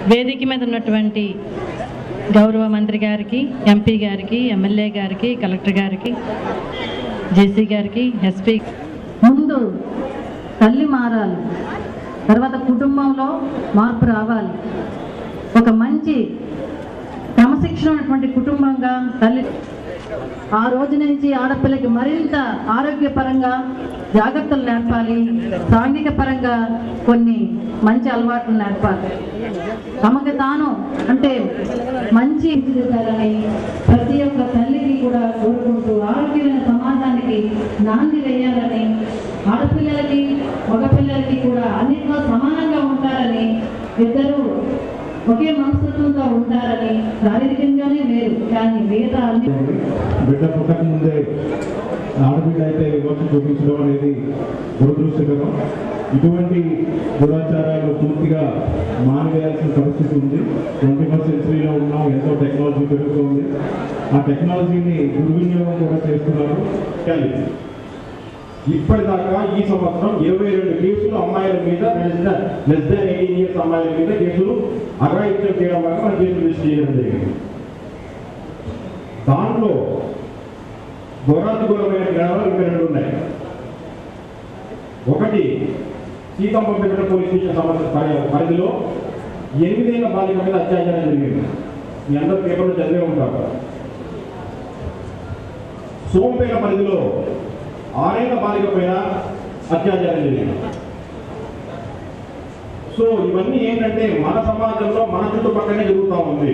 వేదిక మీద ఉన్నటువంటి గౌరవ మంత్రి గారికి ఎంపీ గారికి ఎమ్మెల్యే గారికి కలెక్టర్ గారికి జేసీ గారికి ఎస్పీ ముందు తల్లి మారాలి తర్వాత కుటుంబంలో మార్పు రావాలి ఒక మంచి క్రమశిక్షణ ఉన్నటువంటి కుటుంబంగా తల్లి ఆ రోజు నుంచి ఆడపిల్లకి మరింత ఆరోగ్యపరంగా జాగ్రత్తలు నేర్పాలి సాంఘిక పరంగా కొన్ని మంచి అలవాట్లు నేర్పాలి తమకు తాను అంటే మంచి చేయాలని ప్రతి ఒక్క తల్లికి కూడా కోరుకుంటూ ఆరోగ్యమైన సమాజానికి నాంది వేయాలని ఆడపిల్లలకి మగపిల్లలకి కూడా అన్నింటిలో సమానంగా ఉంటారని ఇద్దరు ఒకే మనస్తత్వంతో ఉంటారని శారీరకంగానే వేరు కానీ వేద అన్ని బిడ్డ పుట్టక ముందే ఆడబిడ్డ అయితే వివక్ష చూపించడం అనేది దురదృష్టకరం ఇటువంటి దురాచారాలు పూర్తిగా మానివేయాల్సిన పరిస్థితి ఉంది ట్వంటీ ఫస్ట్ సెంచరీలో ఉన్నాం ఎంతో టెక్నాలజీ పెరుగుతుంది ఆ టెక్నాలజీని దుర్వినియోగం కూడా చేస్తున్నారు ఇప్పటిదాకా ఈ సంవత్సరం ఇరవై రెండు కేసులు అమ్మాయిల మీద లెస్ దాన్ ఎయిటీన్ ఇయర్స్ అమ్మాయిల మీద కేసులు అఘాయిత్యం చేయడం వల్ల మన కేసులు రిజిస్టర్ చేయడం జరిగింది దాంట్లో ఘోరాతి ఘోరమైన జ్ఞానాలు ఇంకా రెండు ఉన్నాయి ఒకటి సీతంపేట పోలీస్ స్టేషన్ సమస్య పరి- పరిధిలో ఎనిమిదేళ్ల బాలిక మీద అత్యాచారం జరిగింది మీ అందరూ పేపర్లో చదివే ఉంటారు సోంపేట పరిధిలో ఆరేళ్ల బాలిక పైన అత్యాచారం జరిగింది సో ఇవన్నీ ఏంటంటే మన సమాజంలో మన చుట్టుపక్కనే జరుగుతూ ఉంది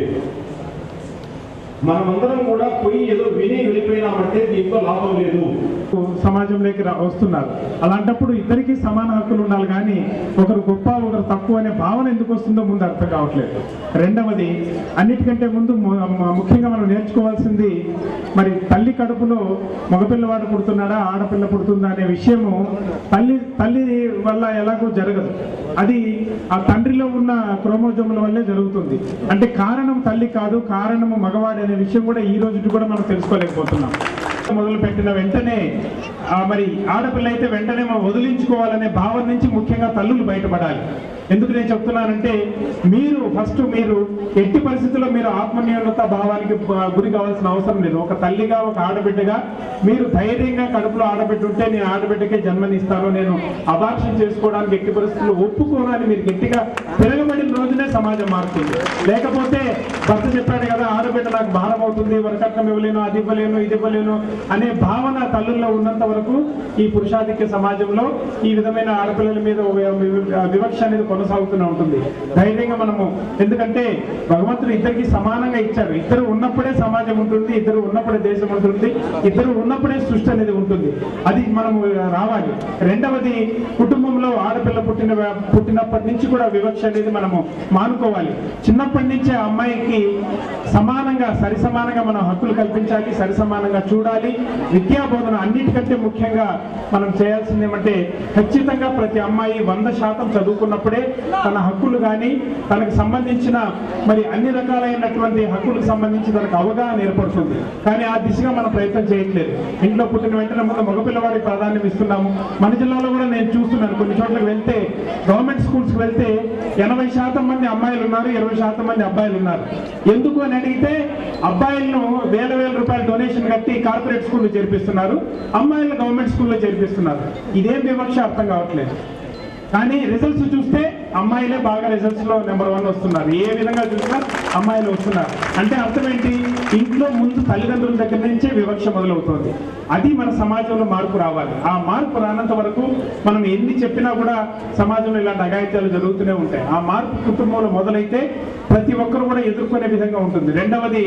మనమందరం కూడా పోయి ఏదో విని వెళ్ళిపోయినామంటే దీంతో లాభం లేదు సమాజంలోకి రా- వస్తున్నారు అలాంటప్పుడు ఇద్దరికీ సమాన హక్కులు ఉండాలి కానీ ఒకరు గొప్ప ఒకరు తక్కువ అనే భావన ఎందుకు వస్తుందో ముందు అర్థం కావట్లేదు రెండవది అన్నిటికంటే ముందు ము- మ- ముఖ్యంగా మనం నేర్చుకోవాల్సింది మరి తల్లి కడుపులో మగపిల్లవాడు పుడుతున్నాడా ఆడపిల్ల పుడుతుందా అనే విషయము తల్లి తల్లి వల్ల ఎలాగో జరగదు అది ఆ తండ్రిలో ఉన్న క్రోమోజోముల వల్లే జరుగుతుంది అంటే కారణం తల్లి కాదు కారణము మగవాడు అనే విషయం కూడా ఈ రోజు కూడా మనం తెలుసుకోలేకపోతున్నాం మొదలు పెట్టిన వెంటనే ఆ మరి ఆడపిల్ల అయితే వెంటనే మనం వదిలించుకోవాలనే భావన నుంచి ముఖ్యంగా తల్లులు బయటపడాలి ఎందుకు నేను చెప్తున్నానంటే మీరు ఫస్ట్ మీరు ఎట్టి పరిస్థితుల్లో మీరు ఆత్మన్యూనత భావానికి బ- గురి కావాల్సిన అవసరం లేదు ఒక తల్లిగా ఒక ఆడబిడ్డగా మీరు ధైర్యంగా కడుపులో ఆడబిడ్డ ఉంటే నేను ఆడబిడ్డకే జన్మనిస్తాను నేను అబార్షన్ చేసుకోవడానికి ఎట్టి పరిస్థితుల్లో ఒప్పుకోను అని మీరు గట్టిగా తిరగబడిన రోజునే సమాజం మారుతుంది లేకపోతే భర్త చెప్పాడు కదా ఆడబిడ్డ నాకు భారం అవుతుంది వరకట్నం ఇవ్వలేను అది ఇవ్వలేను ఇది ఇవ్వలేను అనే భావన తల్లుల్లో ఉన్నంత వరకు ఈ పురుషాధిక్య సమాజంలో ఈ విధమైన ఆడపిల్లల మీద ఒక వి- వివక్ష అనేది కొనసాగుతూనే ఉంటుంది ధైర్యంగా మనము ఎందుకంటే భగవంతుడు ఇద్దరికి సమానంగా ఇచ్చారు ఇద్దరు ఉన్నప్పుడే సమాజం ఉంటుంది ఇద్దరు ఉన్నప్పుడే దేశం ఉంటుంది ఇద్దరు ఉన్నప్పుడే సృష్టి అనేది ఉంటుంది అది మనము రావాలి రెండవది కుటుంబంలో ఆడపిల్ల పుట్టిన పుట్టినప్పటి నుంచి కూడా వివక్ష అనేది మనము మానుకోవాలి చిన్నప్పటి నుంచే ఆ అమ్మాయికి సమానంగా సరి సమానంగా మనం హక్కులు కల్పించాలి సరి సమానంగా చూడాలి విద్యా బోధన అన్నిటికంటే ముఖ్యంగా మనం చేయాల్సింది ఏమంటే ఖచ్చితంగా ప్రతి అమ్మాయి వంద శాతం చదువుకున్నప్పుడే తన హక్కులు కానీ తనకు సంబంధించిన మరి అన్ని రకాలైనటువంటి హక్కులకు సంబంధించి తనకు అవగాహన ఏర్పడుతుంది కానీ ఆ దిశగా మనం ప్రయత్నం చేయట్లేదు ఇంట్లో పుట్టిన వెంటనే ముందు మగపిల్లవాడికి ప్రాధాన్యం ఇస్తున్నాము మన జిల్లాలో కూడా నేను చూస్తున్నాను కొన్ని చోట్లకి వెళ్తే గవర్నమెంట్ స్కూల్స్కి వెళ్తే ఎనభై శాతం మంది అమ్మాయిలు ఉన్నారు ఇరవై శాతం మంది అబ్బాయిలు ఉన్నారు ఎందుకు అని అడిగితే అబ్బాయిలను వేల వేల రూపాయలు డొనేషన్ కట్టి కార్పొరేట్ స్కూల్లో చేర్పిస్తున్నారు అమ్మాయిలను గవర్నమెంట్ స్కూల్లో చేర్పిస్తున్నారు ఇదేం వివక్ష అర్థం కావట్లేదు కానీ రిజల్ట్స్ చూస్తే అమ్మాయిలే బాగా రిజల్ట్స్ లో నెంబర్ వన్ వస్తున్నారు ఏ విధంగా చూసినా అమ్మాయిలు వస్తున్నారు అంటే అర్థం ఏంటి ఇంట్లో ముందు తల్లిదండ్రుల దగ్గర నుంచే వివక్ష మొదలవుతుంది అది మన సమాజంలో మార్పు రావాలి ఆ మార్పు రానంత వరకు మనం ఎన్ని చెప్పినా కూడా సమాజంలో ఇలాంటి అఘాయిత్యాలు జరుగుతూనే ఉంటాయి ఆ మార్పు కుటుంబంలో మొదలైతే ప్రతి ఒక్కరు కూడా ఎదుర్కొనే విధంగా ఉంటుంది రెండవది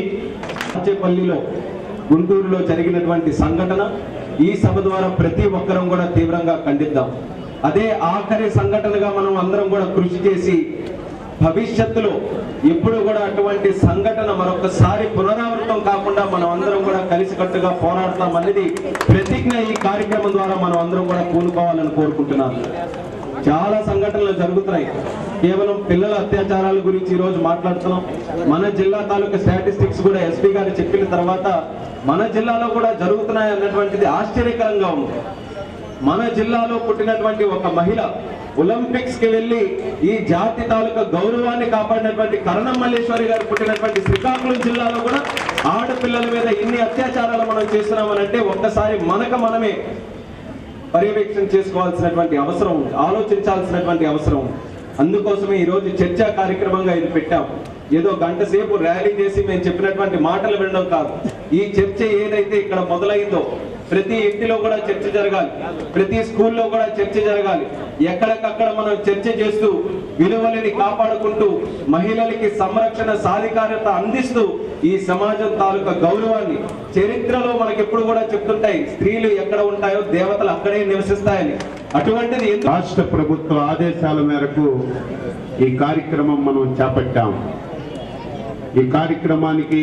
పల్లిలో గుంటూరులో జరిగినటువంటి సంఘటన ఈ సభ ద్వారా ప్రతి ఒక్కరం కూడా తీవ్రంగా ఖండిద్దాం అదే ఆఖరి సంఘటనగా మనం అందరం కూడా కృషి చేసి భవిష్యత్తులో ఎప్పుడు కూడా అటువంటి సంఘటన మరొకసారి పునరావృతం కాకుండా మనం అందరం కూడా కలిసికట్టుగా పోరాడతాం అనేది ప్రతిజ్ఞ ఈ కార్యక్రమం ద్వారా మనం అందరం కూడా పూనుకోవాలని కోరుకుంటున్నాను చాలా సంఘటనలు జరుగుతున్నాయి కేవలం పిల్లల అత్యాచారాల గురించి ఈ రోజు మాట్లాడుతున్నాం మన జిల్లా తాలూకా స్టాటిస్టిక్స్ కూడా ఎస్పీ గారు చెప్పిన తర్వాత మన జిల్లాలో కూడా జరుగుతున్నాయి అన్నటువంటిది ఆశ్చర్యకరంగా ఉంది మన జిల్లాలో పుట్టినటువంటి ఒక మహిళ ఒలింపిక్స్ కి వెళ్ళి ఈ జాతి తాలూకా గౌరవాన్ని కాపాడినటువంటి కరణం మల్లేశ్వరి గారు పుట్టినటువంటి శ్రీకాకుళం జిల్లాలో కూడా ఆడపిల్లల మీద ఇన్ని అత్యాచారాలు మనం చేస్తున్నామనంటే ఒక్కసారి మనకు మనమే పర్యవేక్షణ చేసుకోవాల్సినటువంటి అవసరం ఉంది ఆలోచించాల్సినటువంటి అవసరం ఉంది అందుకోసమే ఈ రోజు చర్చా కార్యక్రమంగా ఇది పెట్టాం ఏదో గంట సేపు ర్యాలీ చేసి మేము చెప్పినటువంటి మాటలు వినడం కాదు ఈ చర్చ ఏదైతే ఇక్కడ మొదలైందో ప్రతి ఇంటిలో కూడా చర్చ జరగాలి ప్రతి స్కూల్లో కూడా చర్చ జరగాలి ఎక్కడికక్కడ మనం చర్చ చేస్తూ విలువలని కాపాడుకుంటూ మహిళలకి సంరక్షణ సాధికారత అందిస్తూ ఈ సమాజం తాలూకా గౌరవాన్ని చరిత్రలో మనకి ఎప్పుడు కూడా చెప్తుంటాయి స్త్రీలు ఎక్కడ ఉంటాయో దేవతలు అక్కడే నివసిస్తాయని అటువంటిది ఎందుకు రాష్ట్ర ప్రభుత్వ ఆదేశాల మేరకు ఈ కార్యక్రమం మనం చేపట్టాం ఈ కార్యక్రమానికి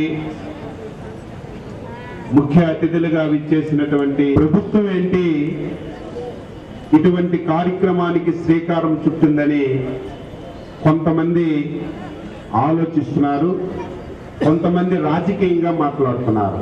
ముఖ్య అతిథులుగా విచ్చేసినటువంటి ప్రభుత్వం ఏంటి ఇటువంటి కార్యక్రమానికి శ్రీకారం చుట్టిందని కొంతమంది ఆలోచిస్తున్నారు కొంతమంది రాజకీయంగా మాట్లాడుతున్నారు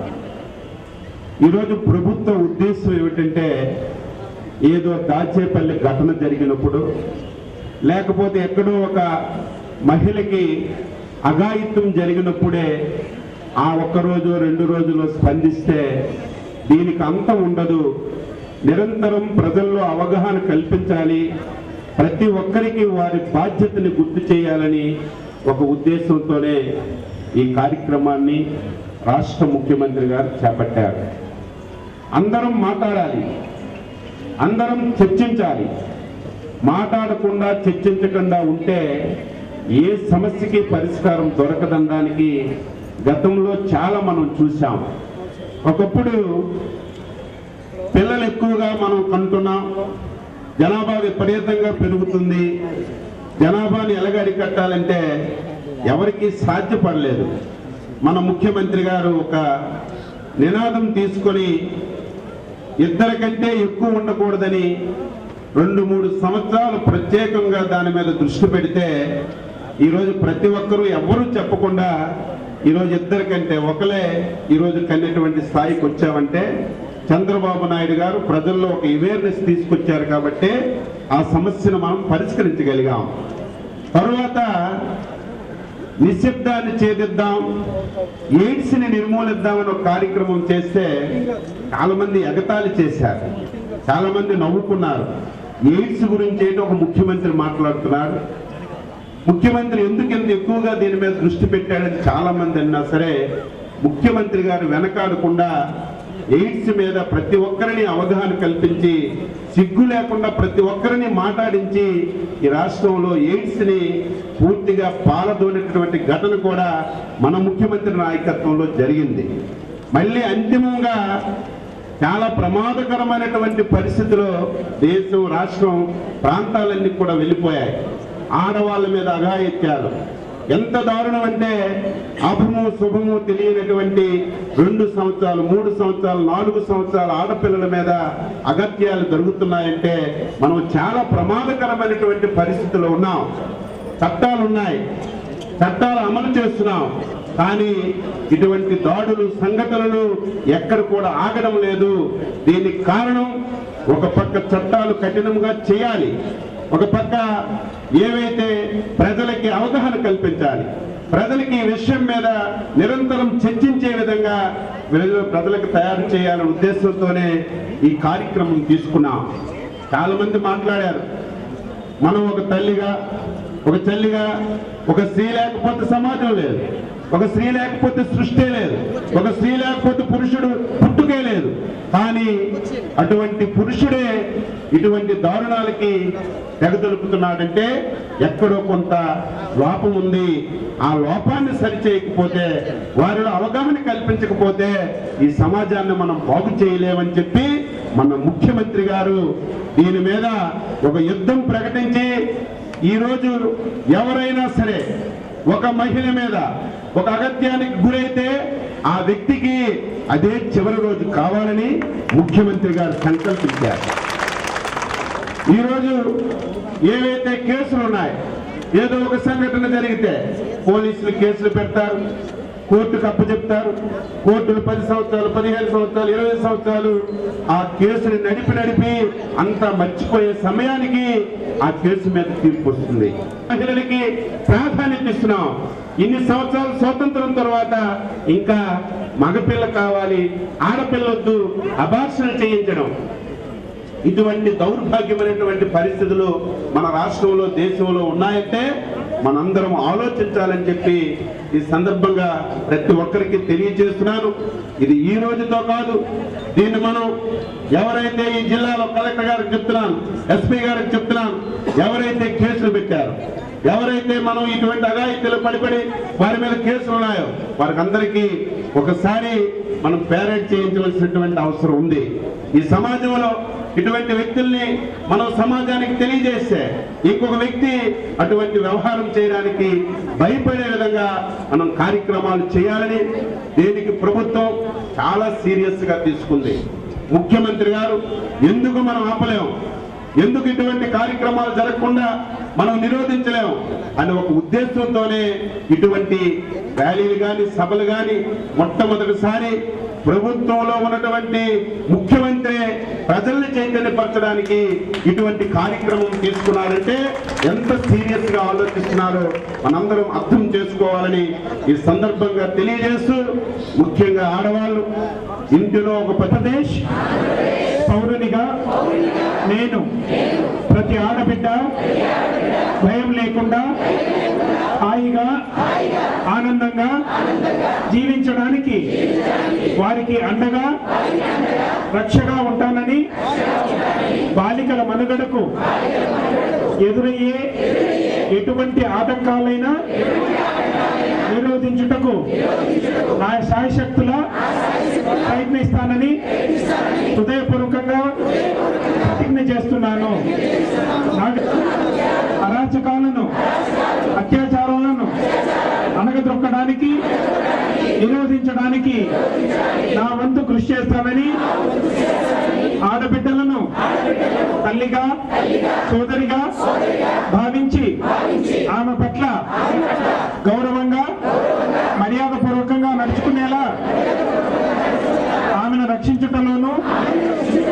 ఈరోజు ప్రభుత్వ ఉద్దేశం ఏమిటంటే ఏదో దాచేపల్లి ఘటన జరిగినప్పుడు లేకపోతే ఎక్కడో ఒక మహిళకి అఘాయిత్యం జరిగినప్పుడే ఆ ఒక్క రోజు రెండు రోజులు స్పందిస్తే దీనికి అంతం ఉండదు నిరంతరం ప్రజల్లో అవగాహన కల్పించాలి ప్రతి ఒక్కరికి వారి బాధ్యతని గుర్తు చేయాలని ఒక ఉద్దేశంతోనే ఈ కార్యక్రమాన్ని రాష్ట్ర ముఖ్యమంత్రి గారు చేపట్టారు అందరం మాట్లాడాలి అందరం చర్చించాలి మాట్లాడకుండా చర్చించకుండా ఉంటే ఏ సమస్యకి పరిష్కారం దొరకదనడానికి గతంలో చాలా మనం చూసాం ఒకప్పుడు పిల్లలు ఎక్కువగా మనం కంటున్నాం జనాభా విపరీతంగా పెరుగుతుంది జనాభాని ఎలాగ కట్టాలంటే ఎవరికి సాధ్యపడలేదు మన ముఖ్యమంత్రి గారు ఒక నినాదం తీసుకొని ఇద్దరి కంటే ఎక్కువ ఉండకూడదని రెండు మూడు సంవత్సరాలు ప్రత్యేకంగా దాని మీద దృష్టి పెడితే ఈరోజు ప్రతి ఒక్కరూ ఎవ్వరూ చెప్పకుండా ఈరోజు ఇద్దరి కంటే ఒకలే ఈరోజు కన్నటువంటి స్థాయికి వచ్చామంటే చంద్రబాబు నాయుడు గారు ప్రజల్లో ఒక అవేర్నెస్ తీసుకొచ్చారు కాబట్టి ఆ సమస్యను మనం పరిష్కరించగలిగాం తరువాత నిశ్శబ్దాన్ని ఛేదిద్దాం ఎయిడ్స్ ని నిర్మూలిద్దామని ఒక కార్యక్రమం చేస్తే చాలా మంది ఎగతాళి చేశారు చాలా మంది నవ్వుకున్నారు ఎయిడ్స్ గురించి ఏంటి ఒక ముఖ్యమంత్రి మాట్లాడుతున్నాడు ముఖ్యమంత్రి ఎందుకు ఇంత ఎక్కువగా దీని మీద దృష్టి పెట్టాడని చాలా మంది అన్నా సరే ముఖ్యమంత్రి గారు వెనకాడకుండా ఎయిడ్స్ మీద ప్రతి ఒక్కరిని అవగాహన కల్పించి సిగ్గు లేకుండా ప్రతి ఒక్కరిని మాట్లాడించి ఈ రాష్ట్రంలో ఎయిడ్స్ ని పూర్తిగా పాలదోనేటటువంటి ఘటన కూడా మన ముఖ్యమంత్రి నాయకత్వంలో జరిగింది మళ్ళీ అంతిమంగా చాలా ప్రమాదకరమైనటువంటి పరిస్థితిలో దేశం రాష్ట్రం ప్రాంతాలన్నీ కూడా వెళ్ళిపోయాయి ఆడవాళ్ళ మీద అఘాయిత్యాలు ఎంత దారుణం అంటే అభము శుభము తెలియనటువంటి రెండు సంవత్సరాలు మూడు సంవత్సరాలు నాలుగు సంవత్సరాల ఆడపిల్లల మీద అగత్యాలు జరుగుతున్నాయంటే మనం చాలా ప్రమాదకరమైనటువంటి పరిస్థితిలో ఉన్నాం చట్టాలు ఉన్నాయి చట్టాలు అమలు చేస్తున్నాం కానీ ఇటువంటి దాడులు సంఘటనలు ఎక్కడ కూడా ఆగడం లేదు దీనికి కారణం ఒక పక్క చట్టాలు కఠినంగా చేయాలి ఒక పక్క ఏవైతే ప్రజలకి అవగాహన కల్పించాలి ప్రజలకి ఈ విషయం మీద నిరంతరం చర్చించే విధంగా ప్రజలు- ప్రజలకు తయారు చేయాలనే ఉద్దేశంతోనే ఈ కార్యక్రమం తీసుకున్నాం చాలా మంది మాట్లాడారు మనం ఒక తల్లిగా ఒక చెల్లిగా ఒక స్త్రీ లేకపోతే సమాజం లేదు ఒక స్త్రీ లేకపోతే సృష్టి లేదు ఒక స్త్రీ లేకపోతే పురుషుడు పుట్టుకే లేదు కానీ అటువంటి పురుషుడే ఇటువంటి దారుణాలకి తెగదొలుపుతున్నాడంటే ఎక్కడో కొంత లోపం ఉంది ఆ లోపాన్ని సరిచేయకపోతే వారిలో అవగాహన కల్పించకపోతే ఈ సమాజాన్ని మనం బాగు చేయలేమని చెప్పి మన ముఖ్యమంత్రి గారు దీని మీద ఒక యుద్ధం ప్రకటించి ఈరోజు ఎవరైనా సరే ఒక మహిళ మీద ఒక అగత్యానికి గురైతే ఆ వ్యక్తికి అదే చివరి రోజు కావాలని ముఖ్యమంత్రి గారు సంకల్పించారు ఈరోజు ఏవైతే కేసులు ఉన్నాయి ఏదో ఒక సంఘటన జరిగితే పోలీసులు కేసులు పెడతారు కోర్టుకు అప్పచెప్తారు కోర్టులు పది సంవత్సరాలు పదిహేను సంవత్సరాలు ఇరవై సంవత్సరాలు ఆ కేసుని నడిపి నడిపి అంతా మర్చిపోయే సమయానికి ఆ కేసు మీద తీర్పు వస్తుంది మహిళలకి ప్రాధాన్యత ఇస్తున్నాం ఇన్ని సంవత్సరాలు స్వాతంత్రం తర్వాత ఇంకా మగపిల్ల కావాలి ఆడపిల్లొద్దు అభాషణ చేయించడం ఇటువంటి దౌర్భాగ్యమైనటువంటి పరిస్థితులు మన రాష్ట్రంలో దేశంలో ఉన్నాయంటే మనందరం ఆలోచించాలని చెప్పి ఈ సందర్భంగా ప్రతి ఒక్కరికి తెలియజేస్తున్నాను ఇది ఈ రోజుతో కాదు దీన్ని మనం ఎవరైతే ఈ జిల్లాలో కలెక్టర్ గారికి చెప్తున్నాను ఎస్పీ గారికి చెప్తున్నాను ఎవరైతే కేసులు పెట్టారు ఎవరైతే మనం ఇటువంటి అఘాయిత్యలు పడిపడి వారి మీద కేసులు ఉన్నాయో వారికి అందరికీ ఒకసారి మనం పేరెంట్ చేయించవలసినటువంటి అవసరం ఉంది ఈ సమాజంలో ఇటువంటి వ్యక్తుల్ని మనం సమాజానికి తెలియజేస్తే ఇంకొక వ్యక్తి అటువంటి వ్యవహారం చేయడానికి భయపడే విధంగా మనం కార్యక్రమాలు చేయాలని దీనికి ప్రభుత్వం చాలా సీరియస్ గా తీసుకుంది ముఖ్యమంత్రి గారు ఎందుకు మనం ఆపలేం ఎందుకు ఇటువంటి కార్యక్రమాలు జరగకుండా మనం నిరోధించలేము అనే ఒక ఉద్దేశంతోనే ఇటువంటి ర్యాలీలు కానీ సభలు కానీ మొట్టమొదటిసారి ప్రభుత్వంలో ఉన్నటువంటి ముఖ్యమంత్రి ప్రజల్ని చైతన్యపరచడానికి ఇటువంటి కార్యక్రమం తీసుకున్నారంటే ఎంత సీరియస్ గా ఆలోచిస్తున్నారో మనందరం అర్థం చేసుకోవాలని ఈ సందర్భంగా తెలియజేస్తూ ముఖ్యంగా ఆడవాళ్ళు ఇంటిలో ఒక ప్రదేశ్ పౌరునిగా నేను ప్రతి ఆడబిడ్డ భయం లేకుండా హాయిగా ఆనందంగా జీవించడానికి వారికి అండగా రక్షగా ఉంటానని బాలికల మనుగడకు ఎదురయ్యే ఎటువంటి ఆటంకాలైనా నిరోధించుటకు నా శాయశక్తుల ప్రయత్నిస్తానని హృదయపూర్వకంగా ప్రతిజ్ఞ చేస్తున్నాను నాకు అరాచకాలను అత్యాచారాలను అణగదొక్కడానికి నిరోధించడానికి నా వంతు కృషి చేస్తానని ఆడబిడ్డలను తల్లిగా సోదరిగా భావించి ఆమె పట్ల గౌరవంగా మర్యాదపూర్వకంగా నడుచుకునేలా ఆమెను రక్షించుటలోను